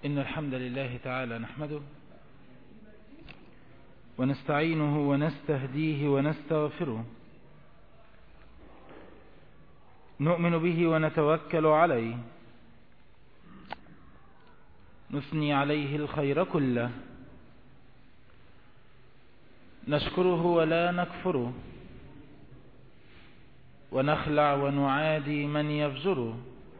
إن الحمد لله تعالى نحمده ونستعينه ونستهديه ونستغفره نؤمن به ونتوكل عليه نثني عليه الخير كله نشكره ولا نكفره ونخلع ونعادي من يفجره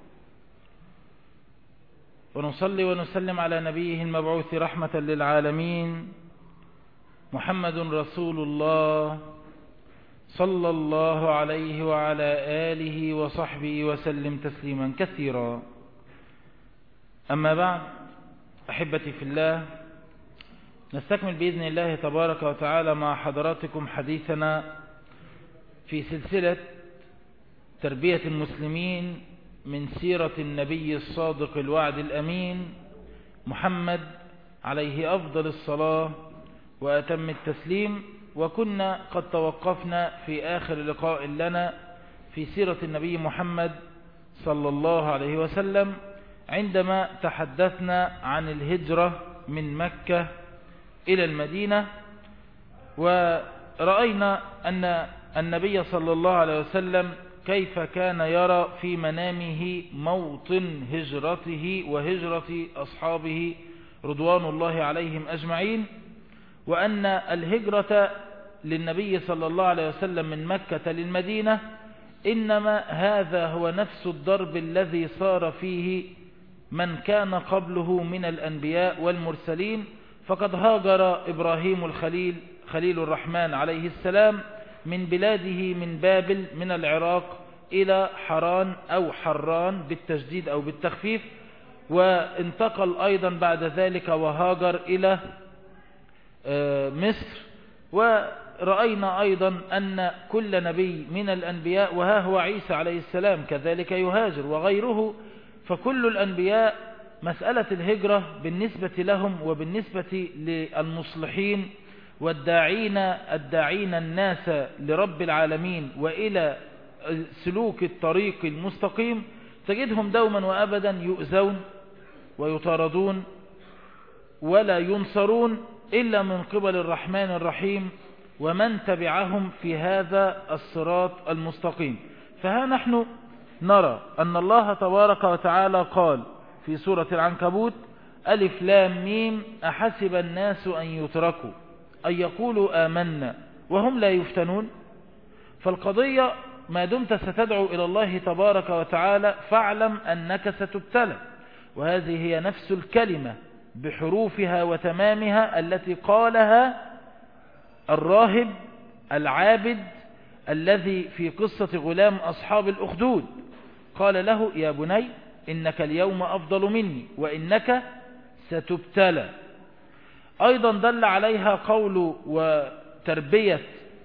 ونصلي ونسلم على نبيه المبعوث رحمة للعالمين محمد رسول الله صلى الله عليه وعلى آله وصحبه وسلم تسليما كثيرا أما بعد أحبتي في الله نستكمل بإذن الله تبارك وتعالى مع حضراتكم حديثنا في سلسلة تربية المسلمين من سيرة النبي الصادق الوعد الأمين محمد عليه أفضل الصلاة وأتم التسليم وكنا قد توقفنا في آخر لقاء لنا في سيرة النبي محمد صلى الله عليه وسلم عندما تحدثنا عن الهجرة من مكة إلى المدينة ورأينا أن النبي صلى الله عليه وسلم كيف كان يرى في منامه موطن هجرته وهجرة أصحابه رضوان الله عليهم أجمعين وأن الهجرة للنبي صلى الله عليه وسلم من مكة للمدينة إنما هذا هو نفس الضرب الذي صار فيه من كان قبله من الأنبياء والمرسلين فقد هاجر إبراهيم الخليل خليل الرحمن عليه السلام من بلاده من بابل من العراق إلى حران أو حران بالتجديد أو بالتخفيف وانتقل أيضا بعد ذلك وهاجر إلى مصر ورأينا أيضا أن كل نبي من الأنبياء وها هو عيسى عليه السلام كذلك يهاجر وغيره فكل الأنبياء مسألة الهجرة بالنسبة لهم وبالنسبة للمصلحين والداعين الداعين الناس لرب العالمين وإلى سلوك الطريق المستقيم تجدهم دوما وأبدا يؤذون ويطاردون ولا ينصرون إلا من قبل الرحمن الرحيم ومن تبعهم في هذا الصراط المستقيم فها نحن نرى أن الله تبارك وتعالى قال في سورة العنكبوت ألف لام ميم أحسب الناس أن يتركوا أن يقولوا آمنا وهم لا يفتنون فالقضية ما دمت ستدعو إلى الله تبارك وتعالى فاعلم أنك ستبتلى وهذه هي نفس الكلمة بحروفها وتمامها التي قالها الراهب العابد الذي في قصة غلام أصحاب الأخدود قال له يا بني إنك اليوم أفضل مني وإنك ستبتلى أيضا دل عليها قول وتربية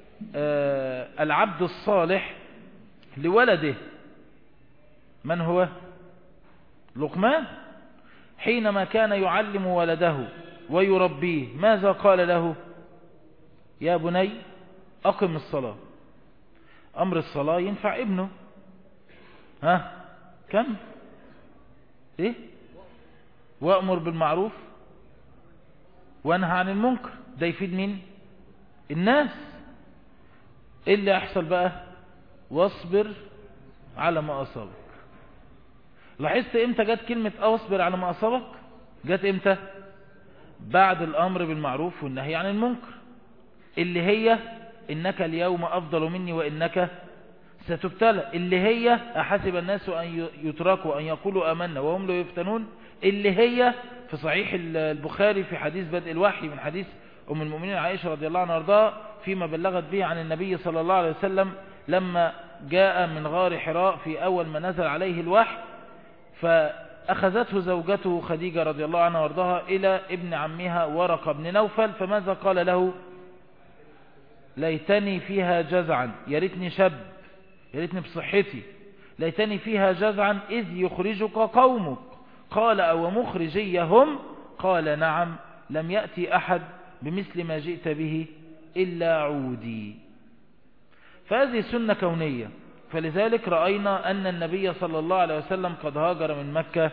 العبد الصالح لولده من هو لقمان حينما كان يعلم ولده ويربيه ماذا قال له يا بني أقم الصلاة أمر الصلاة ينفع ابنه ها كم ايه وأمر بالمعروف وانهى عن المنكر ده يفيد مين الناس ايه اللي يحصل بقى واصبر على ما أصابك لاحظت امتى جت كلمة اصبر على ما أصابك جت امتى بعد الأمر بالمعروف والنهي عن المنكر اللي هي إنك اليوم أفضل مني وإنك ستبتلى اللي هي أحسب الناس أن يتركوا أن يقولوا أمنا وهم لا يفتنون اللي هي في صحيح البخاري في حديث بدء الوحي من حديث أم المؤمنين عائشة رضي الله عنها وارضاها فيما بلغت به عن النبي صلى الله عليه وسلم لما جاء من غار حراء في أول ما نزل عليه الوحي فأخذته زوجته خديجة رضي الله عنها وارضاها إلى ابن عمها ورقة بن نوفل فماذا قال له ليتني فيها جزعا يا شاب يا بصحتي ليتني فيها جزعا إذ يخرجك قومك قال أو مخرجيهم قال نعم لم يأتي أحد بمثل ما جئت به إلا عودي فهذه سنة كونية فلذلك رأينا أن النبي صلى الله عليه وسلم قد هاجر من مكة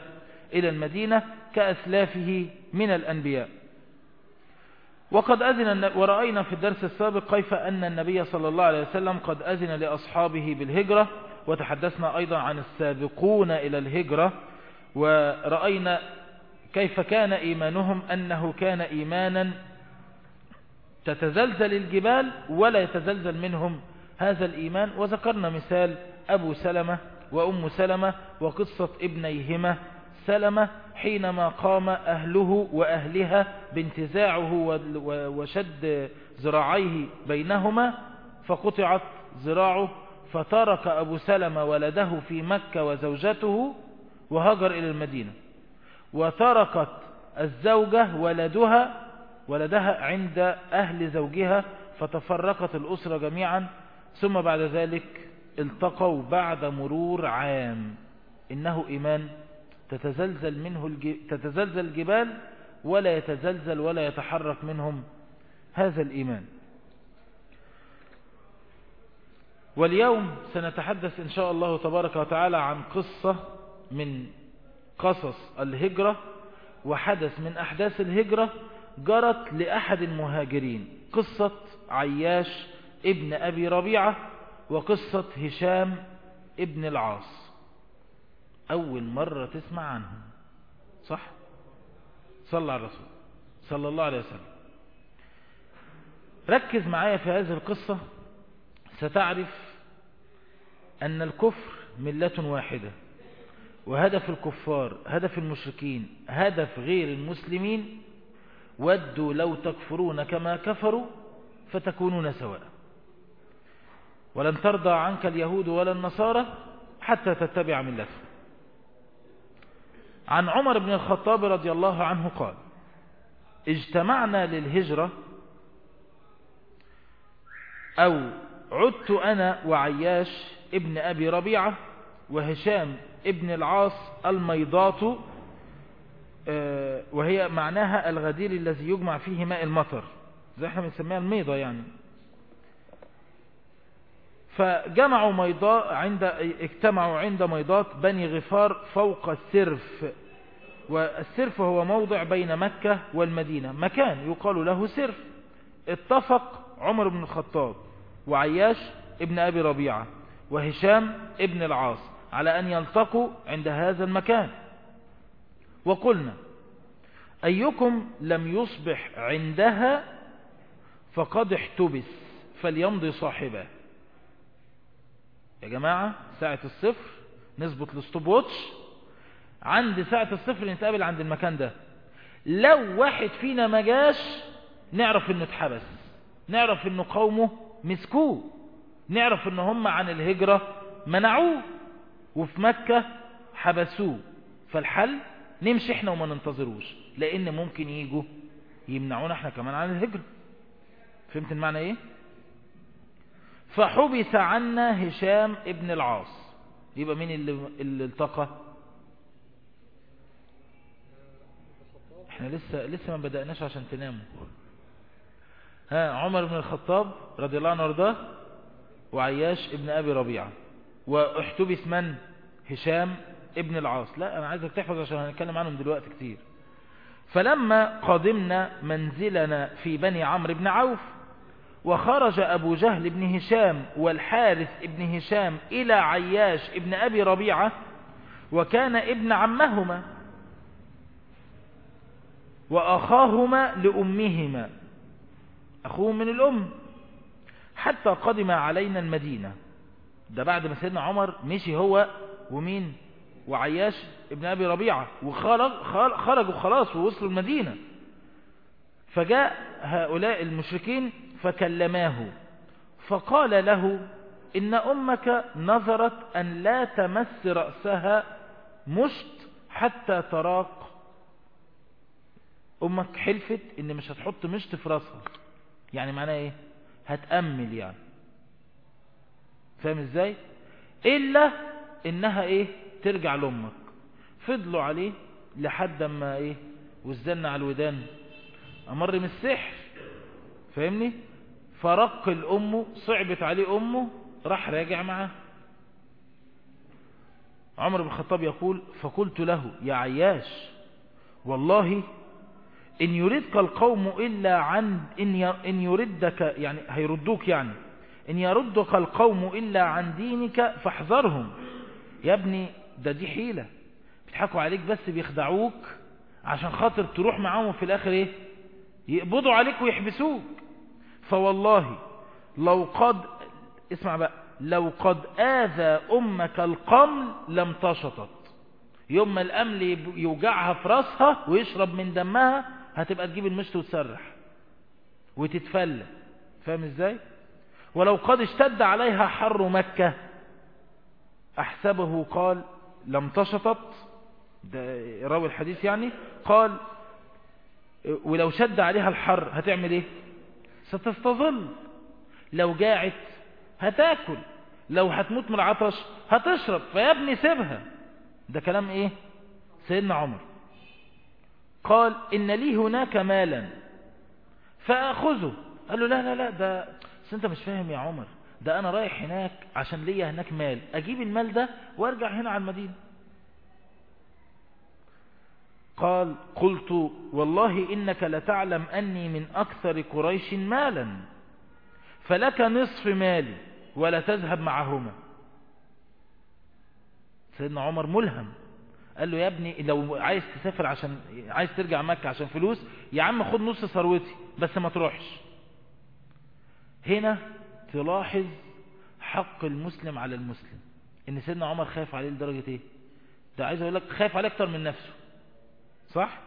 إلى المدينة كأسلافه من الأنبياء وقد أذن ورأينا في الدرس السابق كيف أن النبي صلى الله عليه وسلم قد أذن لأصحابه بالهجرة وتحدثنا أيضا عن السابقون إلى الهجرة ورأينا كيف كان إيمانهم أنه كان إيمانا تتزلزل الجبال ولا يتزلزل منهم هذا الإيمان وذكرنا مثال أبو سلمة وأم سلمة وقصة ابنيهما سلمة حينما قام أهله وأهلها بانتزاعه وشد ذراعيه بينهما فقطعت ذراعه فترك أبو سلمة ولده في مكة وزوجته وهاجر إلى المدينة وتركت الزوجة ولدها ولدها عند أهل زوجها فتفرقت الأسرة جميعا ثم بعد ذلك التقوا بعد مرور عام إنه إيمان تتزلزل منه الج... تتزلزل الجبال ولا يتزلزل ولا يتحرك منهم هذا الإيمان واليوم سنتحدث إن شاء الله تبارك وتعالى عن قصة من قصص الهجرة وحدث من أحداث الهجرة جرت لأحد المهاجرين قصة عياش ابن أبي ربيعة وقصة هشام ابن العاص أول مرة تسمع عنهم صح صلى على الرسول صلى الله عليه وسلم ركز معايا في هذه القصة ستعرف أن الكفر ملة واحدة وهدف الكفار هدف المشركين هدف غير المسلمين ودوا لو تكفرون كما كفروا فتكونون سواء ولن ترضى عنك اليهود ولا النصارى حتى تتبع ملتهم عن عمر بن الخطاب رضي الله عنه قال اجتمعنا للهجرة أو عدت أنا وعياش ابن أبي ربيعة وهشام ابن العاص الميضات وهي معناها الغدير الذي يجمع فيه ماء المطر زي احنا بنسميها الميضة يعني فجمعوا ميضاء عند اجتمعوا عند ميضات بني غفار فوق السرف والسرف هو موضع بين مكة والمدينة مكان يقال له سرف اتفق عمر بن الخطاب وعياش ابن أبي ربيعة وهشام ابن العاص على أن يلتقوا عند هذا المكان وقلنا أيكم لم يصبح عندها فقد احتبس فليمضي صاحبه يا جماعة ساعة الصفر نظبط الستوب ووتش عند ساعة الصفر نتقابل عند المكان ده لو واحد فينا ما جاش نعرف انه اتحبس نعرف انه قومه مسكوه نعرف ان هم عن الهجرة منعوه وفي مكة حبسوه فالحل نمشي احنا وما ننتظروش لان ممكن يجوا يمنعونا احنا كمان عن الهجرة فهمت المعنى ايه فحبس عنا هشام ابن العاص يبقى مين اللي, اللي التقى احنا لسه لسه ما بدأناش عشان تناموا ها عمر بن الخطاب رضي الله عنه وارضاه وعياش ابن ابي ربيعه واحتبس من هشام ابن العاص لا انا عايزك تحفظ عشان هنتكلم عنهم دلوقتي كتير فلما قدمنا منزلنا في بني عمرو بن عوف وخرج أبو جهل بن هشام والحارث ابن هشام إلى عياش ابن أبي ربيعة وكان ابن عمهما وأخاهما لأمهما أخوه من الأم حتى قدم علينا المدينة ده بعد ما سيدنا عمر مشي هو ومين وعياش ابن أبي ربيعة وخرجوا خلاص ووصلوا المدينة فجاء هؤلاء المشركين فكلماه فقال له إن أمك نظرت أن لا تمس رأسها مشت حتى تراق أمك حلفت إن مش هتحط مشت في رأسها يعني معناه إيه هتأمل يعني فاهم إزاي إلا إنها إيه ترجع لأمك فضلوا عليه لحد ما إيه وزن على الودان أمر من السحر فاهمني فرق الأم صعبت عليه أمه راح راجع معاه عمر بن الخطاب يقول فقلت له يا عياش والله إن يردك القوم إلا عن إن إن يردك يعني هيردوك يعني إن يردك القوم إلا عن دينك فاحذرهم يا ابني ده دي حيلة بيضحكوا عليك بس بيخدعوك عشان خاطر تروح معاهم في الآخر إيه يقبضوا عليك ويحبسوك فوالله لو قد اسمع بقى لو قد آذى أمك القمل لم تشطت يوم ما الأمل يوجعها في راسها ويشرب من دمها هتبقى تجيب المشط وتسرح وتتفلى فاهم ازاي ولو قد اشتد عليها حر مكة احسبه قال لم تشطت ده راوي الحديث يعني قال ولو شد عليها الحر هتعمل ايه ستستظل لو جاعت هتاكل لو هتموت من العطش هتشرب فيا ابني سيبها ده كلام ايه سيدنا عمر قال إن لي هناك مالا فأخذه قال له لا لا لا ده بس انت مش فاهم يا عمر ده انا رايح هناك عشان ليا هناك مال اجيب المال ده وارجع هنا على المدينة قال قلت والله إنك لتعلم أني من أكثر قريش مالا فلك نصف مالي ولا تذهب معهما سيدنا عمر ملهم قال له يا ابني لو عايز تسافر عشان عايز ترجع مكة عشان فلوس يا عم خد نص ثروتي بس ما تروحش هنا تلاحظ حق المسلم على المسلم ان سيدنا عمر خايف عليه لدرجة ايه ده عايز اقول لك خايف عليه اكتر من نفسه صح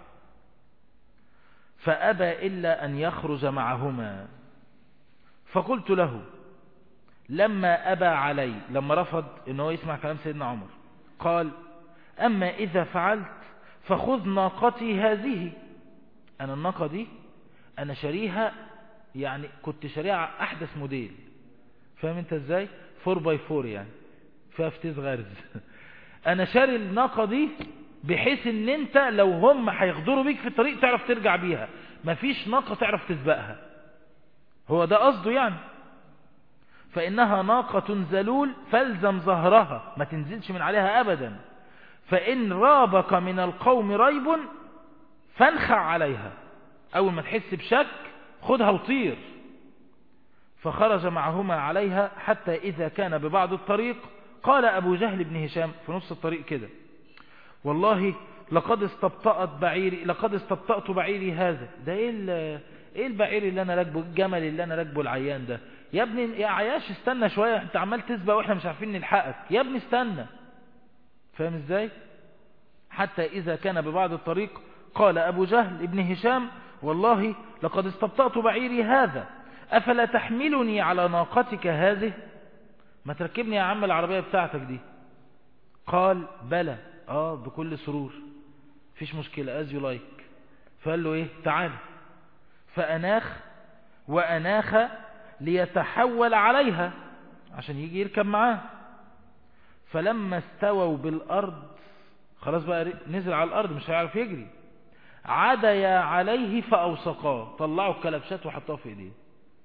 فأبى إلا أن يخرج معهما فقلت له لما أبى علي لما رفض أنه يسمع كلام سيدنا عمر قال أما إذا فعلت فخذ ناقتي هذه أنا الناقة دي أنا شاريها يعني كنت شاريها أحدث موديل فاهم أنت إزاي 4 باي 4 يعني فيها فتيس غرز أنا شاري الناقة دي بحيث ان انت لو هم هيغدروا بيك في الطريق تعرف ترجع بيها مفيش ناقة تعرف تسبقها هو ده قصده يعني فإنها ناقة زلول فالزم ظهرها ما تنزلش من عليها أبدا فإن رابك من القوم ريب فانخع عليها أول ما تحس بشك خدها وطير فخرج معهما عليها حتى إذا كان ببعض الطريق قال أبو جهل بن هشام في نص الطريق كده والله لقد استبطأت بعيري لقد استبطأت بعيري هذا ده ايه ايه البعير اللي انا راكبه الجمل اللي انا راكبه العيان ده يا ابني يا عياش استنى شوية انت عمال تسبق واحنا مش عارفين نلحقك يا ابني استنى فاهم ازاي حتى اذا كان ببعض الطريق قال ابو جهل ابن هشام والله لقد استبطأت بعيري هذا افلا تحملني على ناقتك هذه ما تركبني يا عم العربية بتاعتك دي قال بلى اه بكل سرور فيش مشكلة as you like فقال له ايه تعال فأناخ وأناخ ليتحول عليها عشان يجي يركب معاه فلما استووا بالأرض خلاص بقى نزل على الأرض مش هيعرف يجري عديا عليه فأوسقاه طلعوا الكلبشات وحطوها في ايديه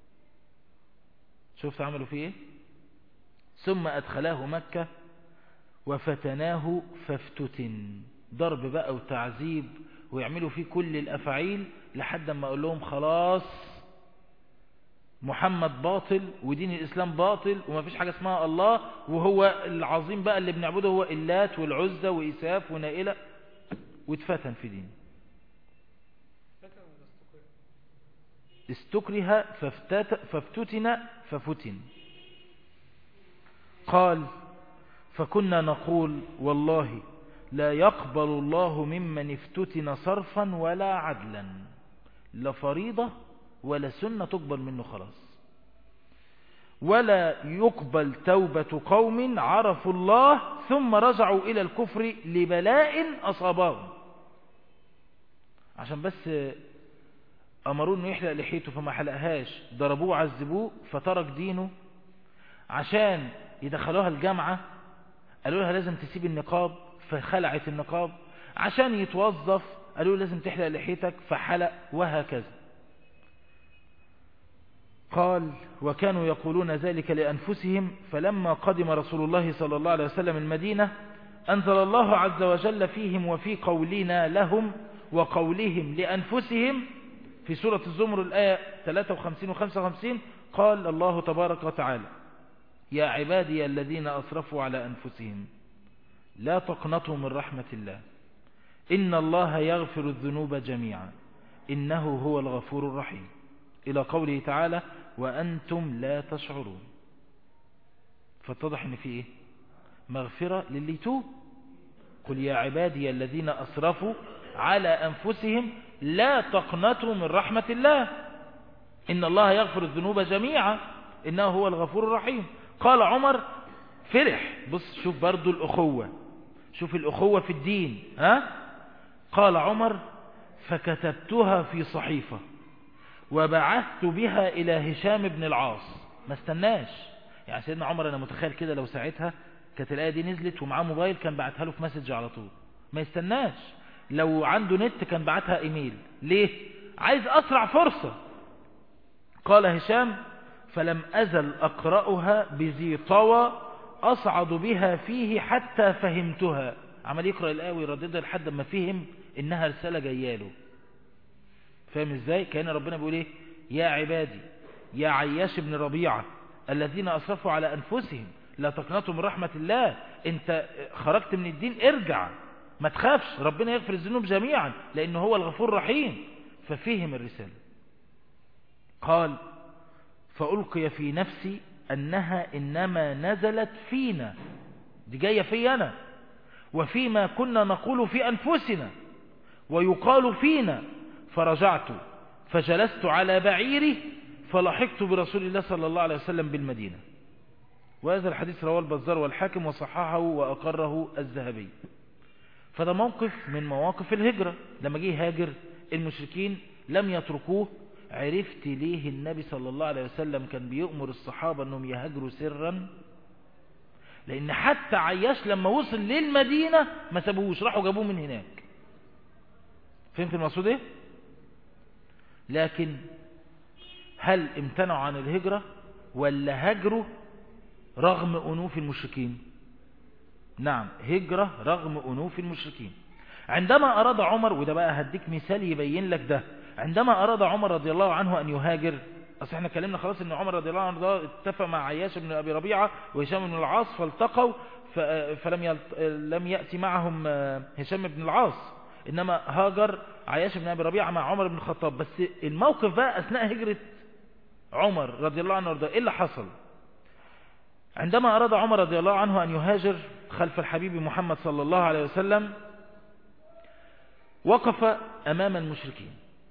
شفت عملوا فيه ايه ثم أدخلاه مكة وفتناه فافتتن ضرب بقى وتعذيب ويعملوا فيه كل الأفعيل لحد ما أقول لهم خلاص محمد باطل ودين الإسلام باطل وما فيش حاجة اسمها الله وهو العظيم بقى اللي بنعبده هو اللات والعزة وإساف ونائلة واتفتن في دين استكره فافتتن ففتن قال فكنا نقول والله لا يقبل الله ممن افتتن صرفا ولا عدلا لا فريضة ولا سنة تقبل منه خلاص ولا يقبل توبة قوم عرفوا الله ثم رجعوا إلى الكفر لبلاء أصابهم عشان بس أمروا أنه يحلق لحيته فما حلقهاش ضربوه عذبوه فترك دينه عشان يدخلوها الجامعة قالوا لها لازم تسيب النقاب فخلعت النقاب عشان يتوظف قالوا لازم تحلق لحيتك فحلق وهكذا قال وكانوا يقولون ذلك لأنفسهم فلما قدم رسول الله صلى الله عليه وسلم المدينة أنزل الله عز وجل فيهم وفي قولنا لهم وقولهم لأنفسهم في سورة الزمر الآية 53 و 55 قال الله تبارك وتعالى يا عبادي الذين أسرفوا على أنفسهم لا تقنطوا من رحمة الله إن الله يغفر الذنوب جميعا إنه هو الغفور الرحيم إلى قوله تعالى وأنتم لا تشعرون فاتضح ان في ايه مغفرة للي يتوب قل يا عبادي الذين أسرفوا على أنفسهم لا تقنطوا من رحمة الله إن الله يغفر الذنوب جميعا إنه هو الغفور الرحيم قال عمر فرح بص شوف برضو الأخوة شوف الأخوة في الدين ها قال عمر فكتبتها في صحيفة وبعثت بها إلى هشام بن العاص ما استناش يعني سيدنا عمر أنا متخيل كده لو ساعتها كانت الآية دي نزلت ومعاه موبايل كان بعتها له في مسج على طول ما يستناش لو عنده نت كان بعتها ايميل ليه عايز أسرع فرصة قال هشام فلم أزل أقرأها بذي طوى أصعد بها فيه حتى فهمتها عمل يقرأ الآية ويرددها لحد ما فهم إنها رسالة جاياله فاهم إزاي كان ربنا بيقول إيه يا عبادي يا عياش بن ربيعة الذين أسرفوا على أنفسهم لا تقنطوا من رحمة الله انت خرجت من الدين ارجع ما تخافش ربنا يغفر الذنوب جميعا لأنه هو الغفور الرحيم ففهم الرسالة قال فألقي في نفسي أنها إنما نزلت فينا دي جاية في أنا وفيما كنا نقول في أنفسنا ويقال فينا فرجعت فجلست على بعيري فلحقت برسول الله صلى الله عليه وسلم بالمدينة وهذا الحديث رواه البزار والحاكم وصححه وأقره الذهبي فده موقف من مواقف الهجرة لما جه هاجر المشركين لم يتركوه عرفت ليه النبي صلى الله عليه وسلم كان بيؤمر الصحابة انهم يهاجروا سرا لان حتى عياش لما وصل للمدينة ما سابوهوش راحوا جابوه من هناك فهمت المقصود ايه لكن هل امتنعوا عن الهجرة ولا هجروا رغم أنوف المشركين نعم هجرة رغم أنوف المشركين عندما أراد عمر وده بقى هديك مثال يبين لك ده عندما أراد عمر رضي الله عنه أن يهاجر أصل احنا اتكلمنا خلاص أن عمر رضي الله عنه ده اتفق مع عياش بن أبي ربيعة وهشام بن العاص فالتقوا فلم يلت... لم يأتي معهم هشام بن العاص إنما هاجر عياش بن أبي ربيعة مع عمر بن الخطاب بس الموقف بقى أثناء هجرة عمر رضي الله عنه إيه اللي حصل عندما أراد عمر رضي الله عنه أن يهاجر خلف الحبيب محمد صلى الله عليه وسلم وقف أمام المشركين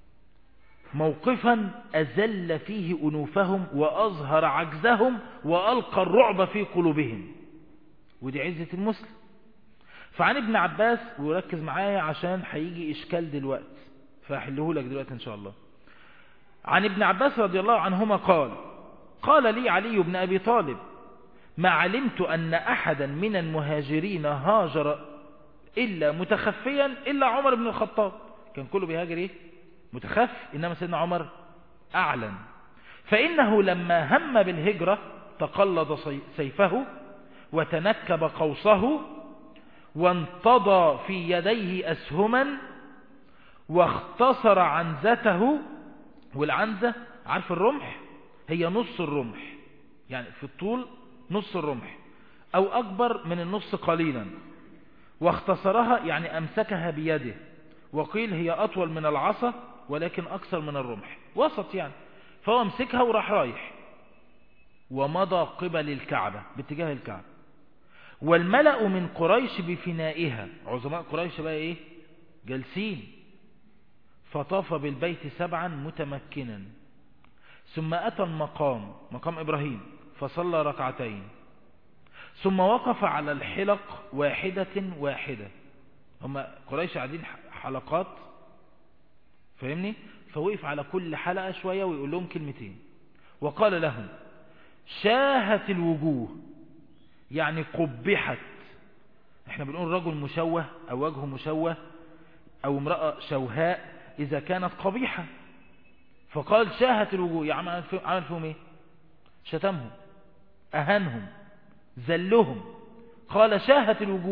موقفا أزل فيه أنوفهم وأظهر عجزهم وألقى الرعب في قلوبهم ودي عزة المسلم فعن ابن عباس وركز معايا عشان هيجي إشكال دلوقت فأحله لك دلوقتي إن شاء الله عن ابن عباس رضي الله عنهما قال قال لي علي بن أبي طالب ما علمت أن أحدا من المهاجرين هاجر إلا متخفيا إلا عمر بن الخطاب كان كله بيهاجر إيه متخف إنما سيدنا عمر أعلن فإنه لما هم بالهجرة تقلد سيفه وتنكب قوسه وانتضى في يديه أسهما واختصر عنزته والعنزة عارف الرمح هي نص الرمح يعني في الطول نص الرمح أو أكبر من النص قليلا واختصرها يعني أمسكها بيده وقيل هي أطول من العصا ولكن أكثر من الرمح وسط يعني فهو امسكها وراح رايح ومضى قبل الكعبة باتجاه الكعبة والملأ من قريش بفنائها عظماء قريش بقى ايه جالسين فطاف بالبيت سبعا متمكنا ثم أتى المقام مقام إبراهيم فصلى ركعتين ثم وقف على الحلق واحدة واحدة هم قريش قاعدين حلقات فاهمني فوقف على كل حلقة شوية ويقول لهم كلمتين وقال لهم شاهت الوجوه يعني قبحت احنا بنقول رجل مشوه او وجهه مشوه او امرأة شوهاء اذا كانت قبيحة فقال شاهت الوجوه يعني عمل فيهم ايه شتمهم أهانهم زلهم قال شاهت الوجوه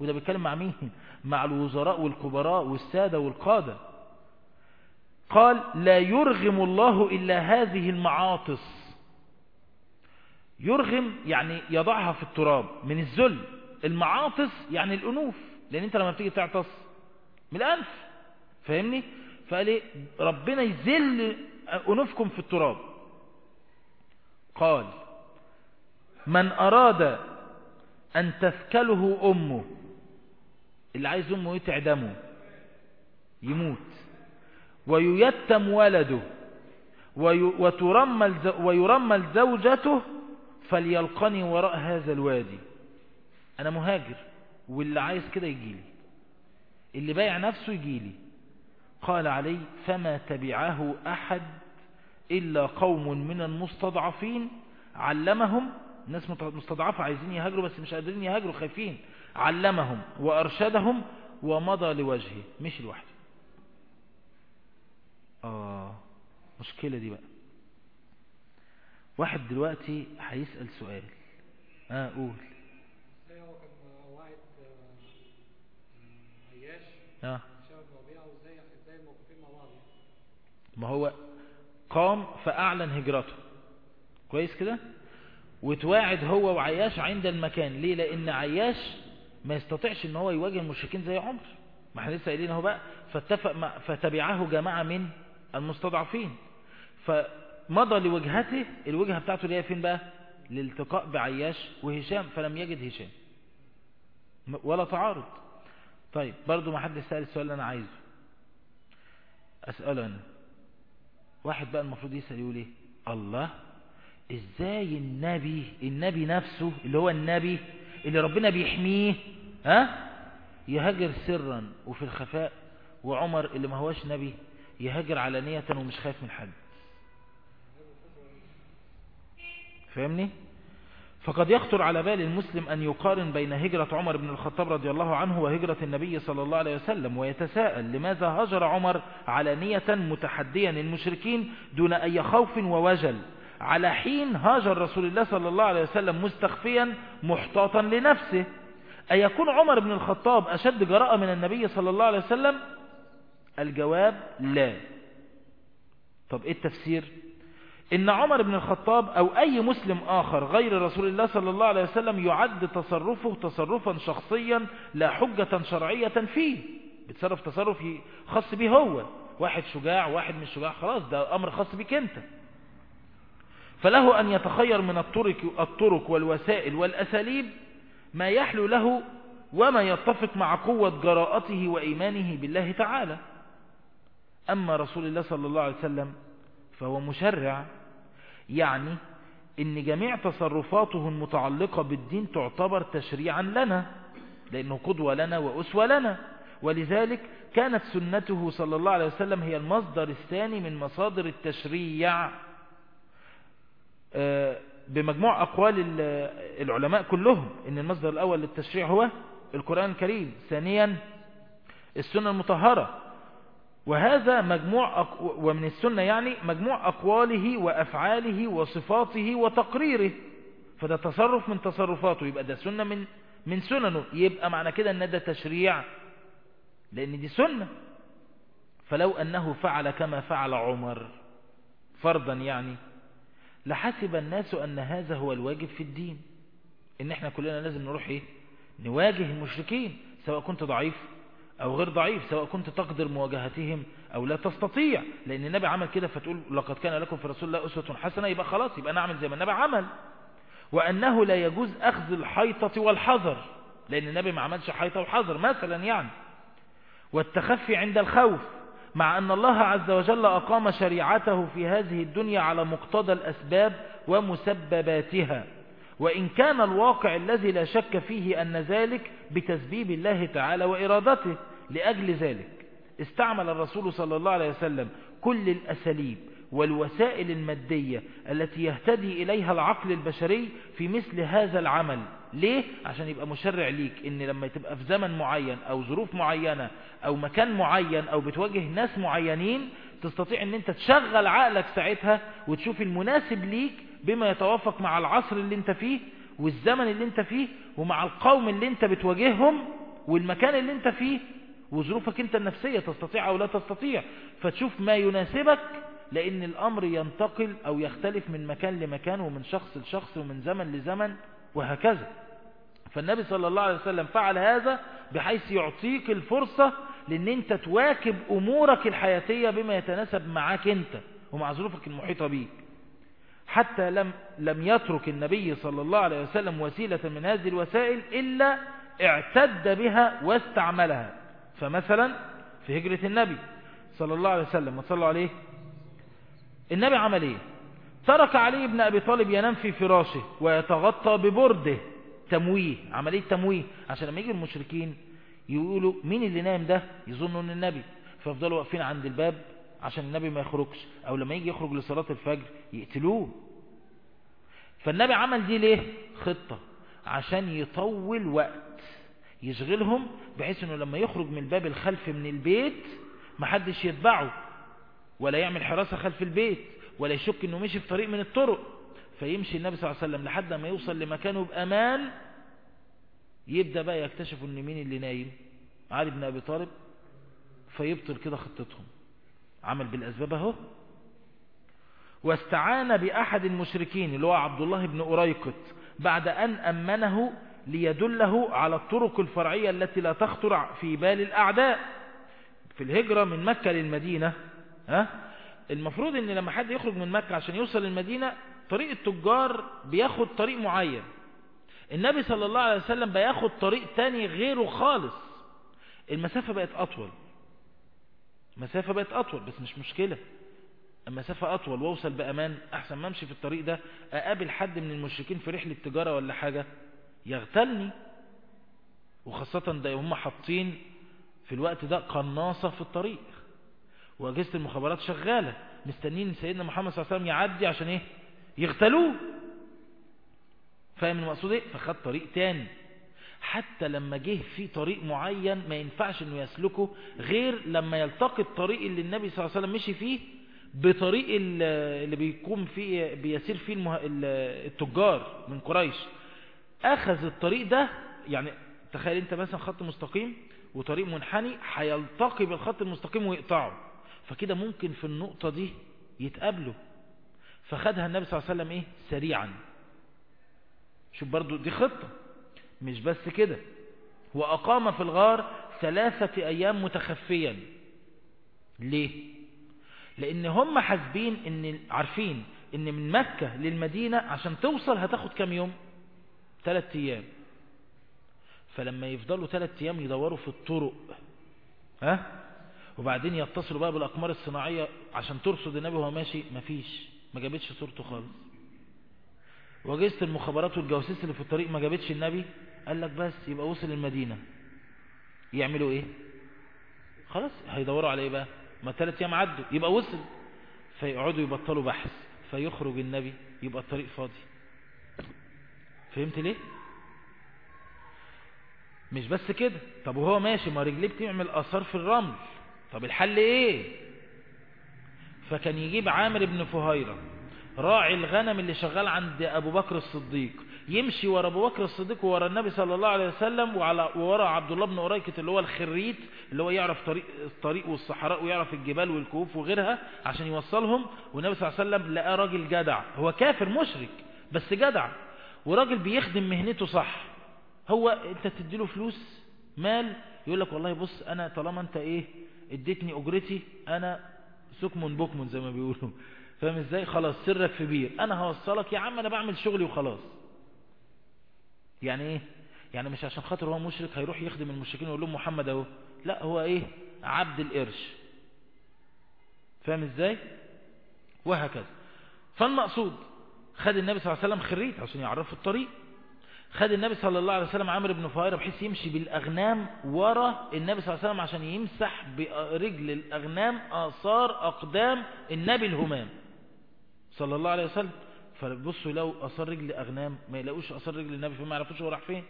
وده بيتكلم مع مين مع الوزراء والكبراء والسادة والقادة قال لا يرغم الله إلا هذه المعاطس يرغم يعني يضعها في التراب من الذل المعاطس يعني الأنوف لأن أنت لما بتيجي تعطس من الأنف فاهمني فقال ايه ربنا يذل أنوفكم في التراب قال من أراد أن تثكله أمه اللي عايز أمه يتعدمه يموت وييتم ولده وترمل ويرمل زوجته فليلقني وراء هذا الوادي أنا مهاجر واللي عايز كده يجيلي اللي بايع نفسه يجيلي قال علي فما تبعه أحد إلا قوم من المستضعفين علمهم الناس مستضعفة عايزين يهاجروا بس مش قادرين يهاجروا خايفين علمهم وأرشدهم ومضى لوجهه مش لوحده آه مشكلة دي بقى واحد دلوقتي هيسأل سؤال اه قول هو كان واحد عياش اه شباب ربيعه وازاي ازاي الموقفين مع بعض يعني. ما هو قام فأعلن هجرته كويس كده وتواعد هو وعياش عند المكان ليه لأن عياش ما يستطيعش ان هو يواجه المشركين زي عمر ما احنا لسه قايلين اهو بقى فاتفق مع فتبعه جماعة من المستضعفين فمضى لوجهته الوجهة بتاعته اللي هي فين بقى للالتقاء بعياش وهشام فلم يجد هشام ولا تعارض طيب برضو ما حد سأل السؤال اللي انا عايزه اسأله انا واحد بقى المفروض يسأل يقول ايه الله ازاي النبي النبي نفسه اللي هو النبي اللي ربنا بيحميه ها يهاجر سرا وفي الخفاء وعمر اللي ما هوش نبي يهاجر علانية ومش خايف من حد فاهمني فقد يخطر على بال المسلم أن يقارن بين هجرة عمر بن الخطاب رضي الله عنه وهجرة النبي صلى الله عليه وسلم ويتساءل لماذا هجر عمر علانية متحديا المشركين دون أي خوف ووجل على حين هاجر رسول الله صلى الله عليه وسلم مستخفيا محتاطا لنفسه أيكون عمر بن الخطاب أشد جراءة من النبي صلى الله عليه وسلم الجواب لا طب إيه التفسير إن عمر بن الخطاب أو أي مسلم آخر غير رسول الله صلى الله عليه وسلم يعد تصرفه تصرفا شخصيا لا حجة شرعية فيه بتصرف تصرف خاص به هو واحد شجاع واحد مش شجاع خلاص ده أمر خاص بك أنت فله أن يتخير من الطرق, الطرق والوسائل والأساليب ما يحلو له وما يتفق مع قوة جراءته وإيمانه بالله تعالى أما رسول الله صلى الله عليه وسلم فهو مشرع يعني ان جميع تصرفاته المتعلقة بالدين تعتبر تشريعا لنا لانه قدوة لنا واسوة لنا ولذلك كانت سنته صلى الله عليه وسلم هي المصدر الثاني من مصادر التشريع بمجموع أقوال العلماء كلهم إن المصدر الأول للتشريع هو القرآن الكريم ثانيا السنة المطهرة وهذا مجموع أق... ومن السنة يعني مجموع أقواله وأفعاله وصفاته وتقريره فده تصرف من تصرفاته يبقى ده سنة من من سننه يبقى معنى كده ان ده تشريع لأن دي سنة فلو أنه فعل كما فعل عمر فرضا يعني لحسب الناس أن هذا هو الواجب في الدين إن احنا كلنا لازم نروح إيه نواجه المشركين سواء كنت ضعيف أو غير ضعيف سواء كنت تقدر مواجهتهم أو لا تستطيع لأن النبي عمل كده فتقول لقد كان لكم في رسول الله أسوة حسنة يبقى خلاص يبقى نعمل زي ما النبي عمل وأنه لا يجوز أخذ الحيطة والحذر لأن النبي ما عملش حيطة وحذر مثلا يعني والتخفي عند الخوف مع أن الله عز وجل أقام شريعته في هذه الدنيا على مقتضى الأسباب ومسبباتها وإن كان الواقع الذي لا شك فيه أن ذلك بتسبيب الله تعالى وإرادته لأجل ذلك استعمل الرسول صلى الله عليه وسلم كل الأساليب والوسائل المادية التي يهتدي إليها العقل البشري في مثل هذا العمل ليه؟ عشان يبقى مشرع ليك ان لما تبقى في زمن معين او ظروف معينة او مكان معين او بتواجه ناس معينين تستطيع ان انت تشغل عقلك ساعتها وتشوف المناسب ليك بما يتوافق مع العصر اللي انت فيه والزمن اللي انت فيه ومع القوم اللي انت بتواجههم والمكان اللي انت فيه وظروفك انت النفسية تستطيع او لا تستطيع فتشوف ما يناسبك لان الامر ينتقل او يختلف من مكان لمكان ومن شخص لشخص ومن زمن لزمن وهكذا فالنبي صلى الله عليه وسلم فعل هذا بحيث يعطيك الفرصة لان انت تواكب امورك الحياتية بما يتناسب معاك انت ومع ظروفك المحيطة بيك حتى لم, لم يترك النبي صلى الله عليه وسلم وسيلة من هذه الوسائل إلا اعتد بها واستعملها فمثلا في هجرة النبي صلى الله عليه وسلم وصلوا عليه النبي عمل ايه ترك علي بن أبي طالب ينام في فراشه ويتغطى ببرده تمويه عملية تمويه عشان لما يجي المشركين يقولوا مين اللي نام ده يظنوا ان النبي فيفضلوا واقفين عند الباب عشان النبي ما يخرجش او لما يجي يخرج لصلاة الفجر يقتلوه فالنبي عمل دي ليه خطة عشان يطول وقت يشغلهم بحيث انه لما يخرج من الباب الخلف من البيت محدش يتبعه ولا يعمل حراسة خلف البيت ولا يشك انه مشي في طريق من الطرق فيمشي النبي صلى الله عليه وسلم لحد ما يوصل لمكانه بأمان يبدأ بقى يكتشفوا ان مين اللي نايم علي بن ابي طالب فيبطل كده خطتهم عمل بالأسباب اهو واستعان بأحد المشركين اللي هو عبد الله بن أريقط بعد أن أمنه ليدله على الطرق الفرعية التي لا تخطر في بال الأعداء في الهجرة من مكة للمدينة ها المفروض ان لما حد يخرج من مكة عشان يوصل للمدينة طريق التجار بياخد طريق معين النبي صلى الله عليه وسلم بياخد طريق تاني غيره خالص المسافة بقت أطول مسافة بقت أطول بس مش مشكلة المسافة أطول وأوصل بأمان أحسن ما أمشي في الطريق ده أقابل حد من المشركين في رحلة تجارة ولا حاجة يغتلني وخاصة ده هم حاطين في الوقت ده قناصة في الطريق وأجهزة المخابرات شغالة مستنين سيدنا محمد صلى الله عليه وسلم يعدي عشان إيه يغتلوه فاهم المقصود إيه فخد طريق تاني حتى لما جه في طريق معين ما ينفعش انه يسلكه غير لما يلتقي الطريق اللي النبي صلى الله عليه وسلم مشي فيه بطريق اللي بيقوم فيه بيسير فيه المه... التجار من قريش اخذ الطريق ده يعني تخيل انت مثلا خط مستقيم وطريق منحني هيلتقي بالخط المستقيم ويقطعه فكده ممكن في النقطة دي يتقابلوا فخدها النبي صلى الله عليه وسلم ايه سريعا شوف برضو دي خطة مش بس كده وأقام في الغار ثلاثة أيام متخفيا ليه لأن هم حاسبين إن عارفين إن من مكة للمدينة عشان توصل هتاخد كام يوم ثلاثة أيام فلما يفضلوا ثلاثة أيام يدوروا في الطرق ها وبعدين يتصلوا بقى بالأقمار الصناعية عشان ترصد النبي وهو ماشي مفيش ما جابتش صورته خالص وجهة المخابرات والجواسيس اللي في الطريق ما جابتش النبي قال لك بس يبقى وصل المدينة يعملوا ايه خلاص هيدوروا على ايه بقى ما ثلاث ايام عدوا يبقى وصل فيقعدوا يبطلوا بحث فيخرج النبي يبقى الطريق فاضي فهمت ليه مش بس كده طب وهو ماشي ما رجليه بتعمل اثار في الرمل طب الحل ايه فكان يجيب عامر بن فهيرة راعي الغنم اللي شغال عند ابو بكر الصديق يمشي ورا ابو بكر الصديق وورا النبي صلى الله عليه وسلم وعلى ورا عبد الله بن أريكة اللي هو الخريت اللي هو يعرف طريق الطريق والصحراء ويعرف الجبال والكهوف وغيرها عشان يوصلهم والنبي صلى الله عليه وسلم لقى راجل جدع هو كافر مشرك بس جدع وراجل بيخدم مهنته صح هو انت تديله فلوس مال يقول لك والله بص انا طالما انت ايه اديتني اجرتي انا سكم بكم زي ما بيقولوا فاهم ازاي خلاص سرك في بير انا هوصلك يا عم انا بعمل شغلي وخلاص يعني ايه يعني مش عشان خاطر هو مشرك هيروح يخدم المشركين ويقول لهم محمد اهو لا هو ايه عبد القرش فاهم ازاي وهكذا فالمقصود خد النبي صلى الله عليه وسلم خريت عشان يعرفوا الطريق خد النبي صلى الله عليه وسلم عامر بن فهيرة بحيث يمشي بالأغنام ورا النبي صلى الله عليه وسلم عشان يمسح برجل الأغنام آثار أقدام النبي الهمام صلى الله عليه وسلم فبصوا يلاقوا أثار رجل أغنام ما يلاقوش أثار رجل النبي فما يعرفوش هو راح فين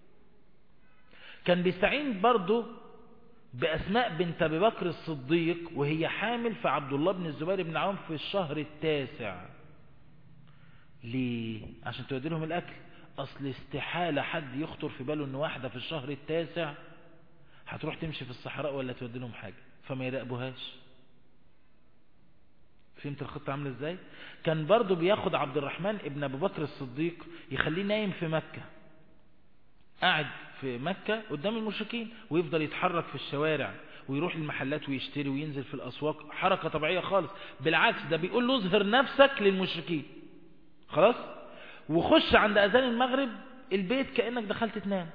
كان بيستعين برضه بأسماء بنت أبي بكر الصديق وهي حامل في عبد الله بن الزبير بن عوام في الشهر التاسع ليه عشان تودي لهم الأكل أصل استحالة حد يخطر في باله أن واحدة في الشهر التاسع هتروح تمشي في الصحراء ولا تودي لهم حاجة فما يراقبوهاش فهمت الخطة عاملة ازاي كان برضو بياخد عبد الرحمن ابن ابو بكر الصديق يخليه نايم في مكة قاعد في مكة قدام المشركين ويفضل يتحرك في الشوارع ويروح المحلات ويشتري وينزل في الأسواق حركة طبيعية خالص بالعكس ده بيقول له اظهر نفسك للمشركين خلاص وخش عند أذان المغرب البيت كأنك دخلت تنام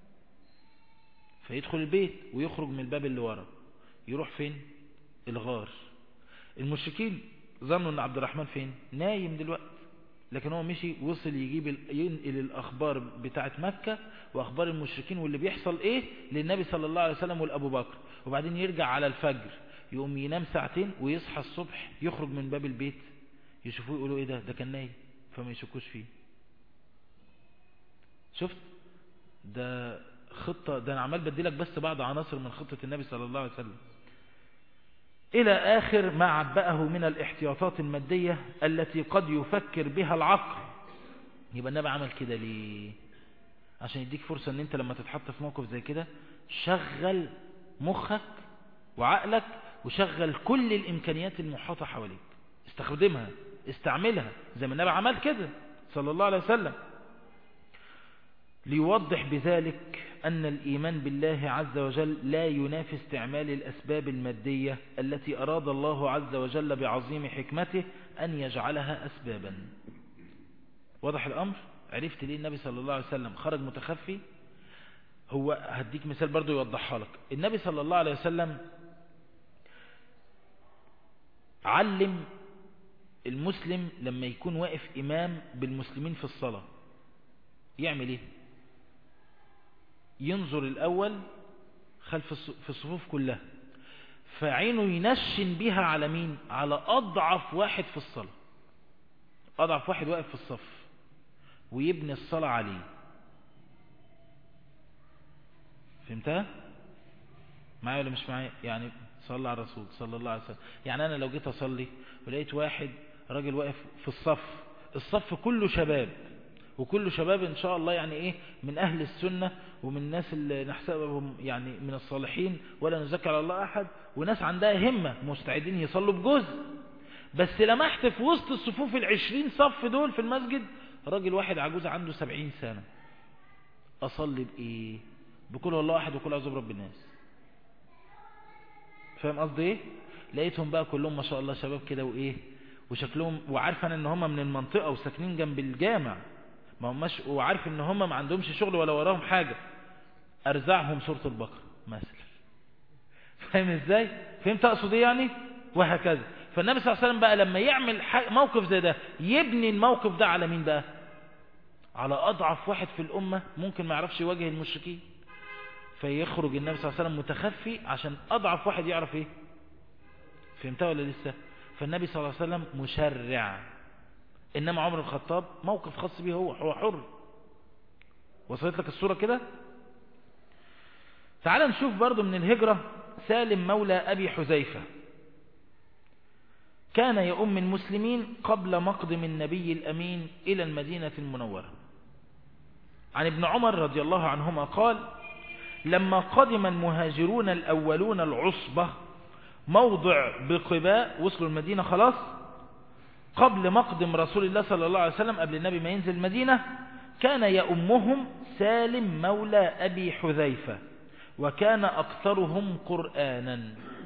فيدخل البيت ويخرج من الباب اللي ورا يروح فين الغار المشركين ظنوا ان عبد الرحمن فين نايم دلوقتي لكن هو مشي وصل يجيب ينقل الاخبار بتاعت مكة واخبار المشركين واللي بيحصل ايه للنبي صلى الله عليه وسلم والابو بكر وبعدين يرجع على الفجر يقوم ينام ساعتين ويصحى الصبح يخرج من باب البيت يشوفوه يقولوا ايه ده ده كان نايم فما يشكوش فيه شفت ده خطة ده انا عمال بديلك بس بعض عناصر من خطة النبي صلى الله عليه وسلم إلى آخر ما عبأه من الاحتياطات المادية التي قد يفكر بها العقل يبقى النبي عمل كده ليه عشان يديك فرصة ان انت لما تتحط في موقف زي كده شغل مخك وعقلك وشغل كل الامكانيات المحاطة حواليك استخدمها استعملها زي ما النبي عمل كده صلى الله عليه وسلم ليوضح بذلك أن الإيمان بالله عز وجل لا ينافي استعمال الأسباب المادية التي أراد الله عز وجل بعظيم حكمته أن يجعلها أسبابا واضح الأمر عرفت ليه النبي صلى الله عليه وسلم خرج متخفي هو هديك مثال برضو يوضحها لك النبي صلى الله عليه وسلم علم المسلم لما يكون واقف إمام بالمسلمين في الصلاة يعمل ايه ينظر الأول خلف في الصفوف كلها فعينه ينشن بها على مين على أضعف واحد في الصلاة أضعف واحد واقف في الصف ويبني الصلاة عليه فهمتها معايا ولا مش معايا يعني صلى على الرسول صلى الله عليه وسلم يعني أنا لو جيت أصلي ولقيت واحد راجل واقف في الصف الصف كله شباب وكل شباب ان شاء الله يعني ايه من اهل السنة ومن الناس اللي نحسبهم يعني من الصالحين ولا نزكى على الله احد وناس عندها همة مستعدين يصلوا بجزء بس لمحت في وسط الصفوف العشرين صف دول في المسجد راجل واحد عجوز عنده سبعين سنة اصلي بايه بكل الله احد وكل اعوذ برب الناس فاهم قصدي ايه لقيتهم بقى كلهم ما شاء الله شباب كده وايه وشكلهم وعارف انا ان هم من المنطقة وساكنين جنب الجامع ما هماش وعارف ان هم ما عندهمش شغل ولا وراهم حاجة ارزعهم سورة البقرة مثلا فاهم ازاي فهمت اقصد ايه يعني وهكذا فالنبي صلى الله عليه وسلم بقى لما يعمل موقف زي ده يبني الموقف ده على مين بقى على اضعف واحد في الامة ممكن ما يعرفش يواجه المشركين فيخرج النبي صلى الله عليه وسلم متخفي عشان اضعف واحد يعرف ايه فهمتها ولا لسه فالنبي صلى الله عليه وسلم مشرع إنما عمر الخطاب موقف خاص به هو هو حر وصلت لك الصورة كده تعال نشوف برضو من الهجرة سالم مولى أبي حذيفة كان يؤم المسلمين قبل مقدم النبي الأمين إلى المدينة المنورة عن ابن عمر رضي الله عنهما قال لما قدم المهاجرون الأولون العصبة موضع بقباء وصلوا المدينة خلاص قبل مقدم رسول الله صلى الله عليه وسلم قبل النبي ما ينزل المدينة كان يأمهم سالم مولى أبي حذيفة وكان أكثرهم قرآنا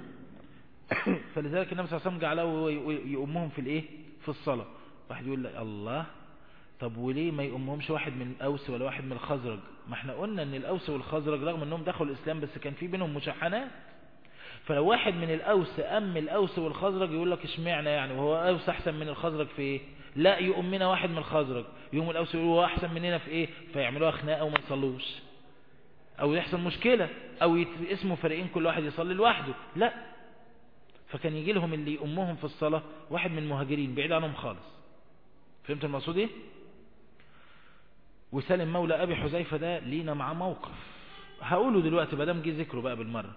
فلذلك النبي صلى الله عليه وسلم جعله يأمهم في الإيه في الصلاة واحد يقول لك الله طب وليه ما يأمهمش واحد من الأوس ولا واحد من الخزرج ما احنا قلنا ان الأوس والخزرج رغم انهم دخلوا الإسلام بس كان في بينهم مشاحنات فلو واحد من الأوس أم الأوس والخزرج يقول لك اشمعنى يعني وهو أوس أحسن من الخزرج في إيه لا يؤمنا واحد من الخزرج يوم الأوس يقول هو أحسن مننا في إيه فيعملوها خناقة وما يصلوش أو يحصل مشكلة أو اسمه فريقين كل واحد يصلي لوحده لا فكان يجي لهم اللي يأمهم في الصلاة واحد من المهاجرين بعيد عنهم خالص فهمت المقصود ايه وسالم مولى أبي حذيفة ده لينا مع موقف هقوله دلوقتي بدام جه ذكره بقى بالمرة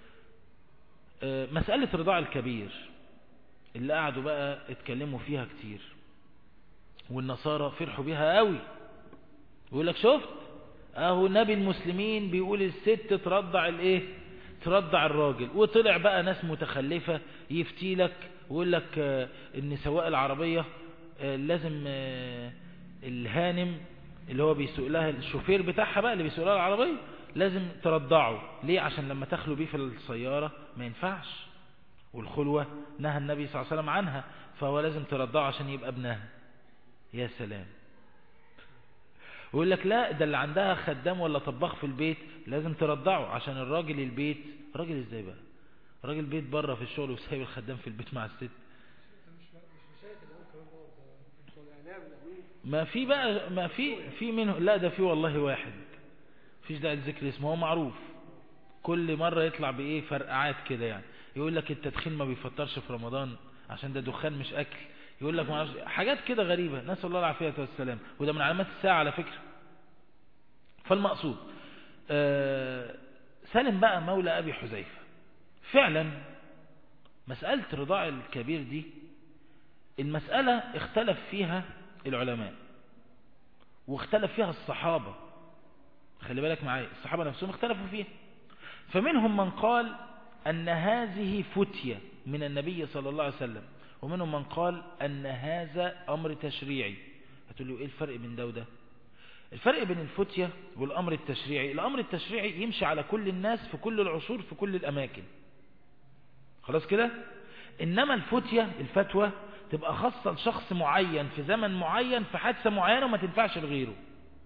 مسألة رضاع الكبير اللي قعدوا بقى اتكلموا فيها كتير والنصارى فرحوا بيها قوي يقول لك شفت اهو نبي المسلمين بيقول الست ترضع الايه ترضع الراجل وطلع بقى ناس متخلفة يفتي لك ويقول لك آه، ان سواق العربية آه، لازم آه، الهانم اللي هو بيسوق لها الشوفير بتاعها بقى اللي بيسوق لها العربية لازم ترضعه ليه عشان لما تخلو بيه في السيارة ما ينفعش والخلوة نهى النبي صلى الله عليه وسلم عنها فهو لازم ترضعه عشان يبقى ابنها يا سلام ويقول لك لا ده اللي عندها خدام ولا طباخ في البيت لازم ترضعه عشان الراجل البيت راجل ازاي بقى راجل بيت بره في الشغل وسايب الخدام في البيت مع الست مش مش مشايخ اللي قالوا الكلام دوت ده بتوع الاعلام اللي قالوه ما في بقى ما في في منه لا ده في والله واحد فيش داعي لذكر اسمه هو معروف كل مرة يطلع بايه فرقعات كده يعني يقول لك التدخين ما بيفطرش في رمضان عشان ده دخان مش اكل يقول لك ما اعرفش حاجات كده غريبة نسأل الله العافية والسلام وده من علامات الساعة على فكرة فالمقصود آه، سالم بقى مولى ابي حذيفة فعلا مسألة رضاع الكبير دي المسألة اختلف فيها العلماء واختلف فيها الصحابة خلي بالك معايا الصحابة نفسهم اختلفوا فيها فمنهم من قال أن هذه فتية من النبي صلى الله عليه وسلم ومنهم من قال أن هذا أمر تشريعي هتقول له إيه الفرق بين ده وده الفرق بين الفتية والأمر التشريعي الأمر التشريعي يمشي على كل الناس في كل العصور في كل الأماكن خلاص كده إنما الفتية الفتوى تبقى خاصة لشخص معين في زمن معين في حادثة معينة وما تنفعش لغيره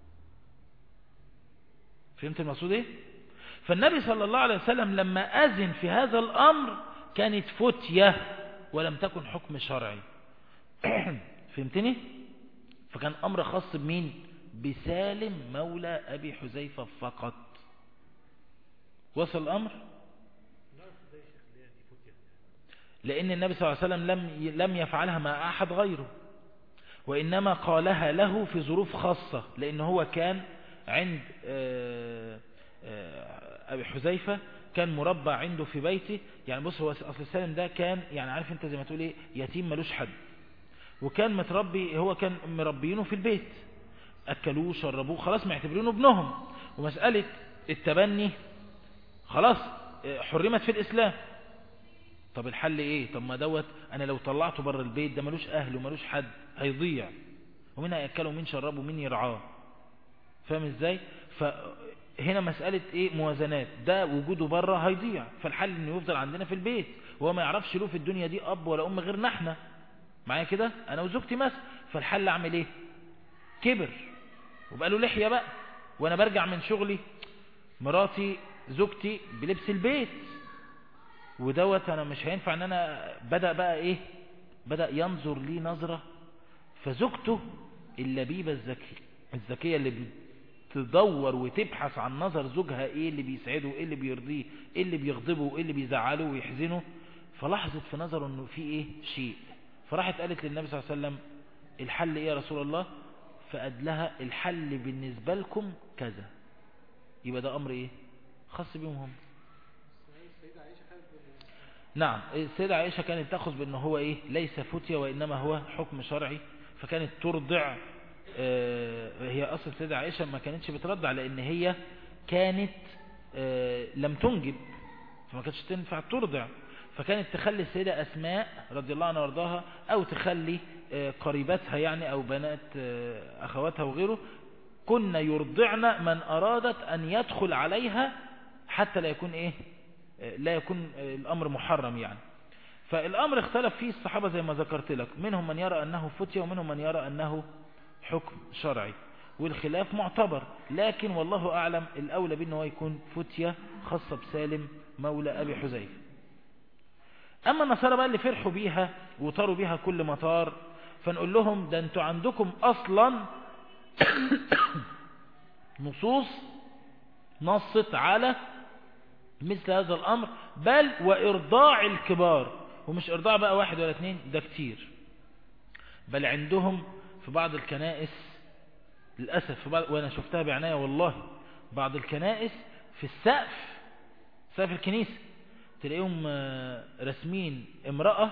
فهمت المقصود ايه فالنبي صلى الله عليه وسلم لما أذن في هذا الأمر كانت فتية ولم تكن حكم شرعي فهمتني فكان أمر خاص بمين بسالم مولى أبي حذيفة فقط وصل الأمر لأن النبي صلى الله عليه وسلم لم لم يفعلها مع أحد غيره وإنما قالها له في ظروف خاصة لأن هو كان عند آه، آه، أبي حذيفة كان مربع عنده في بيته يعني بص هو أصل سالم ده كان يعني عارف انت زي ما تقول ايه يتيم ملوش حد وكان متربي هو كان مربينه في البيت أكلوه شربوه خلاص معتبرينه ابنهم ومسألة التبني خلاص آه، حرمت في الإسلام طب الحل ايه طب ما دوت انا لو طلعته بره البيت ده ملوش اهل وملوش حد هيضيع ومين هياكله ومين شربه ومين يرعاه فاهم ازاي فهنا مسألة ايه موازنات ده وجوده بره هيضيع فالحل انه يفضل عندنا في البيت وهو ما يعرفش له في الدنيا دي اب ولا ام غيرنا احنا معايا كده انا وزوجتي مثلا فالحل اعمل ايه كبر وبقى له لحية بقى وانا برجع من شغلي مراتي زوجتي بلبس البيت ودوت انا مش هينفع ان انا بدأ بقى ايه بدأ ينظر لي نظرة فزوجته اللبيبة الذكية الذكية اللي بتدور وتبحث عن نظر زوجها ايه اللي بيسعده ايه اللي بيرضيه ايه اللي بيغضبه ايه اللي بيزعله ويحزنه فلاحظت في نظره انه في ايه شيء فراحت قالت للنبي صلى الله عليه وسلم الحل ايه يا رسول الله فقال لها الحل بالنسبة لكم كذا يبقى ده امر ايه خاص بيهم هم السيدة عائشة كانت بال- نعم السيدة عائشة كانت تأخذ بأنه هو إيه ليس فتية وإنما هو حكم شرعي فكانت ترضع آه، هي أصل السيدة عائشة ما كانتش بترضع لأن هي كانت آه، لم تنجب فما كانتش تنفع ترضع فكانت تخلي السيدة أسماء رضي الله عنها وارضاها أو تخلي آه، قريباتها يعني أو بنات آه، أخواتها وغيره كن يرضعن من أرادت أن يدخل عليها حتى لا يكون إيه لا يكون الأمر محرم يعني فالأمر اختلف فيه الصحابة زي ما ذكرت لك منهم من يرى أنه فتية ومنهم من يرى أنه حكم شرعي والخلاف معتبر لكن والله أعلم الأولى بأنه يكون فتية خاصة بسالم مولى أبي حذيفة أما النصارى بقى اللي فرحوا بيها وطاروا بيها كل مطار فنقول لهم ده انتوا عندكم أصلا نصوص نصت على مثل هذا الأمر بل وإرضاع الكبار ومش إرضاع بقى واحد ولا اتنين ده كتير بل عندهم في بعض الكنائس للأسف في بعض وأنا شفتها بعناية والله بعض الكنائس في السقف سقف الكنيسة تلاقيهم آه، رسمين امرأة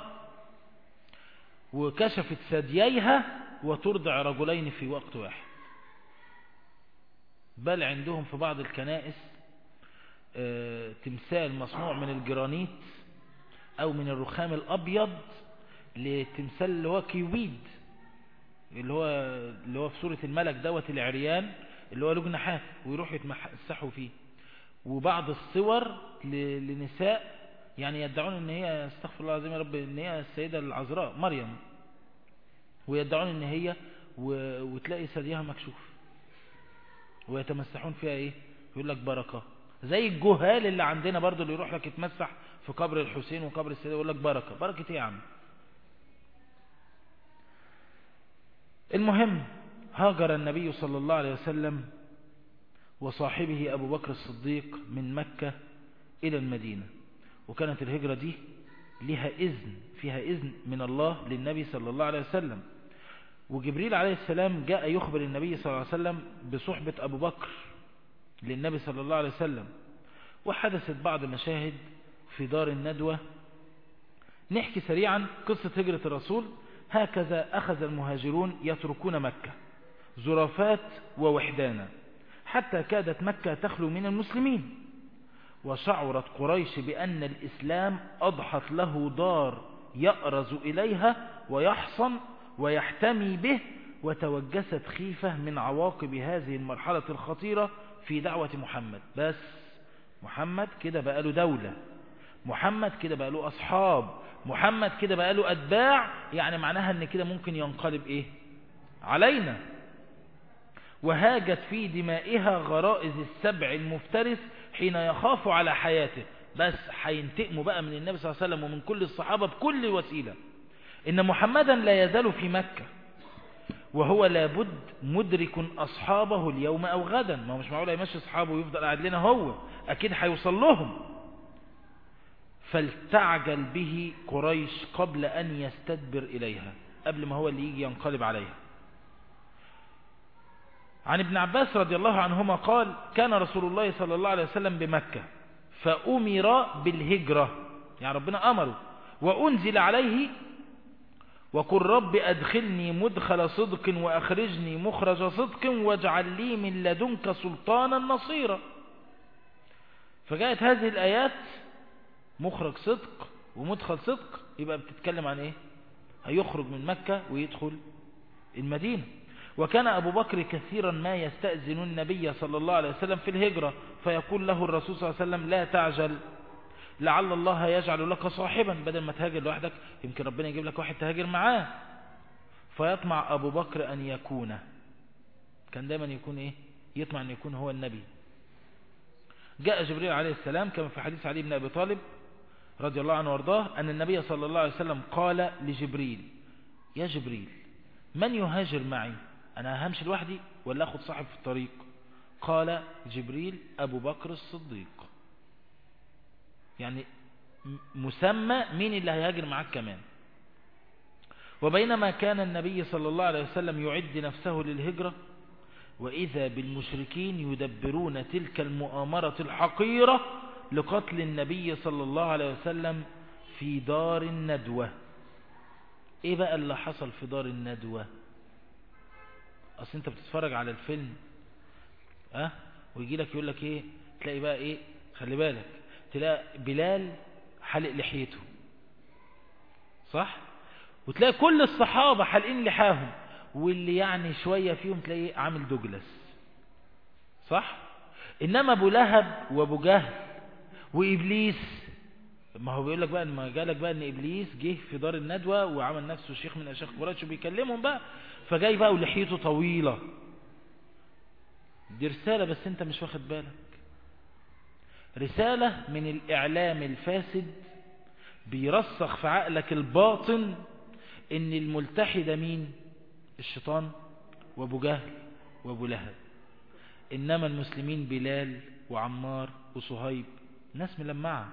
وكشفت ثدييها وترضع رجلين في وقت واحد بل عندهم في بعض الكنائس آه، تمثال مصنوع من الجرانيت او من الرخام الابيض لتمثال اللي هو كيويد اللي هو اللي هو في صورة الملك دوت العريان اللي هو له جناحات ويروحوا يتمسحوا فيه وبعض الصور ل- لنساء يعني يدعون ان هي استغفر الله العظيم يا رب ان هي السيدة العذراء مريم ويدعون ان هي و... وتلاقي ثديها مكشوف ويتمسحون فيها ايه يقول لك بركة زي الجهال اللي عندنا برضو اللي يروح لك يتمسح في قبر الحسين وقبر السيدة يقول لك بركة بركة ايه يا عم المهم هاجر النبي صلى الله عليه وسلم وصاحبه أبو بكر الصديق من مكة إلى المدينة وكانت الهجرة دي لها إذن فيها إذن من الله للنبي صلى الله عليه وسلم وجبريل عليه السلام جاء يخبر النبي صلى الله عليه وسلم بصحبة أبو بكر للنبي صلى الله عليه وسلم وحدثت بعض مشاهد في دار الندوة نحكي سريعا قصة هجرة الرسول هكذا أخذ المهاجرون يتركون مكة زرافات ووحدانا حتى كادت مكة تخلو من المسلمين وشعرت قريش بأن الإسلام أضحت له دار يأرز إليها ويحصن ويحتمي به وتوجست خيفة من عواقب هذه المرحلة الخطيرة في دعوة محمد بس محمد كده بقى له دولة محمد كده بقى له أصحاب محمد كده بقى له أتباع يعني معناها أن كده ممكن ينقلب إيه علينا وهاجت في دمائها غرائز السبع المفترس حين يخاف على حياته بس هينتقموا بقى من النبي صلى الله عليه وسلم ومن كل الصحابة بكل وسيلة إن محمدا لا يزال في مكة وهو لابد مدرك أصحابه اليوم أو غدا ما هو مش معقول يمشي أصحابه ويفضل قاعد لنا هو أكيد هيوصل لهم فلتعجل به قريش قبل أن يستدبر إليها قبل ما هو اللي يجي ينقلب عليها عن ابن عباس رضي الله عنهما قال كان رسول الله صلى الله عليه وسلم بمكة فأمر بالهجرة يعني ربنا أمره وأنزل عليه وقل رب أدخلني مدخل صدق وأخرجني مخرج صدق واجعل لي من لدنك سلطانا نصيرا فجاءت هذه الآيات مخرج صدق ومدخل صدق يبقى بتتكلم عن ايه هيخرج من مكة ويدخل المدينة وكان أبو بكر كثيرا ما يستأذن النبي صلى الله عليه وسلم في الهجرة فيقول له الرسول صلى الله عليه وسلم لا تعجل لعل الله يجعل لك صاحبا بدل ما تهاجر لوحدك يمكن ربنا يجيب لك واحد تهاجر معاه فيطمع أبو بكر أن يكون كان دايما يكون إيه يطمع أن يكون هو النبي جاء جبريل عليه السلام كما في حديث علي بن أبي طالب رضي الله عنه وارضاه أن النبي صلى الله عليه وسلم قال لجبريل يا جبريل من يهاجر معي أنا همشي لوحدي ولا أخذ صاحب في الطريق قال جبريل أبو بكر الصديق يعني مسمى مين اللي هيهاجر معاك كمان وبينما كان النبي صلى الله عليه وسلم يعد نفسه للهجرة وإذا بالمشركين يدبرون تلك المؤامرة الحقيرة لقتل النبي صلى الله عليه وسلم في دار الندوة ايه بقى اللي حصل في دار الندوة اصل انت بتتفرج على الفيلم اه ويجي لك يقول لك ايه تلاقي بقى ايه خلي بالك تلاقي بلال حلق لحيته صح وتلاقي كل الصحابة حلقين لحاهم واللي يعني شوية فيهم تلاقيه عامل دوجلاس صح انما ابو لهب وابو جهل وابليس ما هو بيقول لك بقى ما جالك بقى ان ابليس جه في دار الندوة وعمل نفسه شيخ من اشياخ قريش وبيكلمهم بقى فجاي بقى ولحيته طويلة دي رسالة بس انت مش واخد بالك رسالة من الاعلام الفاسد بيرسخ في عقلك الباطن ان الملتحد مين الشيطان وابو جهل وابو لهب انما المسلمين بلال وعمار وصهيب ناس ملمعة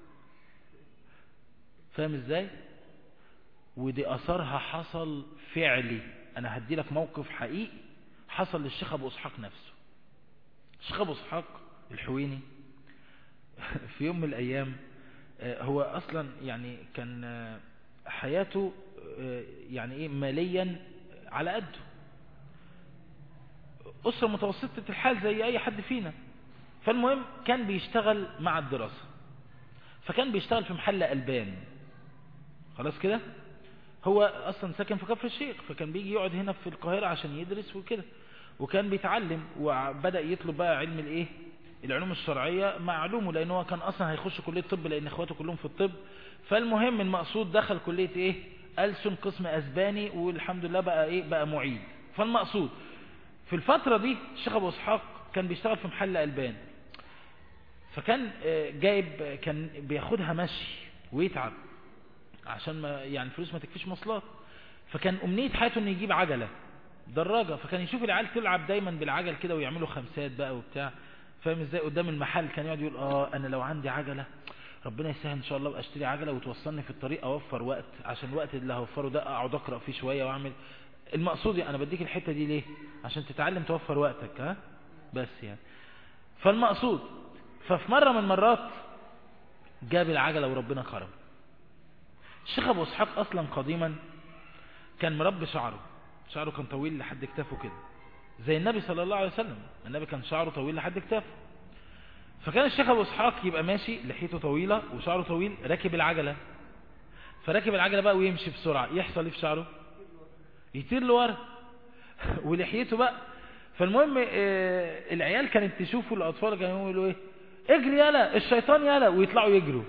فاهم ازاي ودي اثرها حصل فعلي انا هدي لك موقف حقيقي حصل للشيخ ابو اسحاق نفسه الشيخ ابو اسحاق الحويني في يوم من الايام هو اصلا يعني كان حياته يعني ايه ماليا على قده أسرة متوسطة الحال زي أي حد فينا فالمهم كان بيشتغل مع الدراسة فكان بيشتغل في محل ألبان خلاص كده هو أصلا ساكن في كفر الشيخ فكان بيجي يقعد هنا في القاهرة عشان يدرس وكده وكان بيتعلم وبدأ يطلب بقى علم الايه العلوم الشرعية معلومه لأنه هو كان أصلا هيخش كلية طب لأن إخواته كلهم في الطب فالمهم المقصود دخل كلية إيه ألسن قسم أسباني والحمد لله بقى إيه بقى معيد فالمقصود في الفترة دي الشيخ أبو إسحاق كان بيشتغل في محل ألبان فكان جايب كان بياخدها مشي ويتعب عشان ما يعني الفلوس ما تكفيش مواصلات فكان أمنية حياته إنه يجيب عجلة دراجة فكان يشوف العيال تلعب دايما بالعجل كده ويعملوا خمسات بقى وبتاع فاهم ازاي قدام المحل كان يقعد يقول اه انا لو عندي عجلة ربنا يسهل ان شاء الله ابقى اشتري عجلة وتوصلني في الطريق اوفر وقت عشان الوقت اللي هوفره ده اقعد اقرا فيه شوية واعمل المقصود يعني انا بديك الحتة دي ليه عشان تتعلم توفر وقتك ها بس يعني فالمقصود ففي مرة من المرات جاب العجلة وربنا كرم الشيخ ابو اسحاق اصلا قديما كان مربي شعره شعره كان طويل لحد كتافه كده زي النبي صلى الله عليه وسلم النبي كان شعره طويل لحد كتافه فكان الشيخ ابو اسحاق يبقى ماشي لحيته طويلة وشعره طويل راكب العجلة فراكب العجلة بقى ويمشي بسرعة يحصل ايه في شعره يطير لورا ولحيته بقى فالمهم آه العيال كانت تشوفوا الاطفال كانوا يقولوا ايه اجري يلا الشيطان يلا ويطلعوا يجروا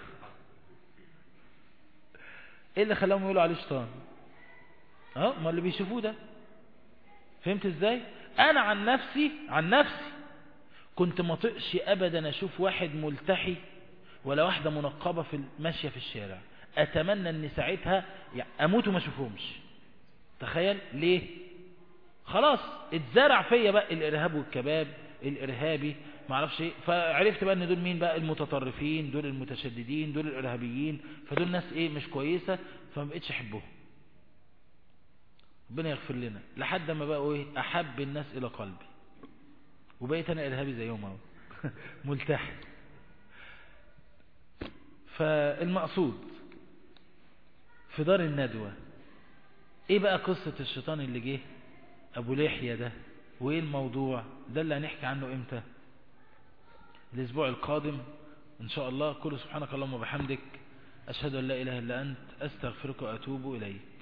ايه اللي خلاهم يقولوا عليه شيطان اه ما اللي بيشوفوه ده فهمت ازاي انا عن نفسي عن نفسي كنت ما طقش ابدا اشوف واحد ملتحي ولا واحدة منقبة في ماشية في الشارع اتمنى ان ساعتها يعني اموت وما اشوفهمش تخيل ليه خلاص اتزرع فيا بقى الارهاب والكباب الارهابي ما اعرفش ايه فعرفت بقى ان دول مين بقى المتطرفين دول المتشددين دول الارهابيين فدول ناس ايه مش كويسة فما بقتش احبهم ربنا يغفر لنا لحد ما بقوا ايه احب الناس الى قلبي وبقيت انا ارهابي زيهم اهو ملتحي فالمقصود في دار الندوة ايه بقى قصة الشيطان اللي جه ابو لحية ده وايه الموضوع ده اللي هنحكي عنه امتى الاسبوع القادم ان شاء الله كل سبحانك اللهم وبحمدك اشهد ان لا اله الا انت استغفرك واتوب اليك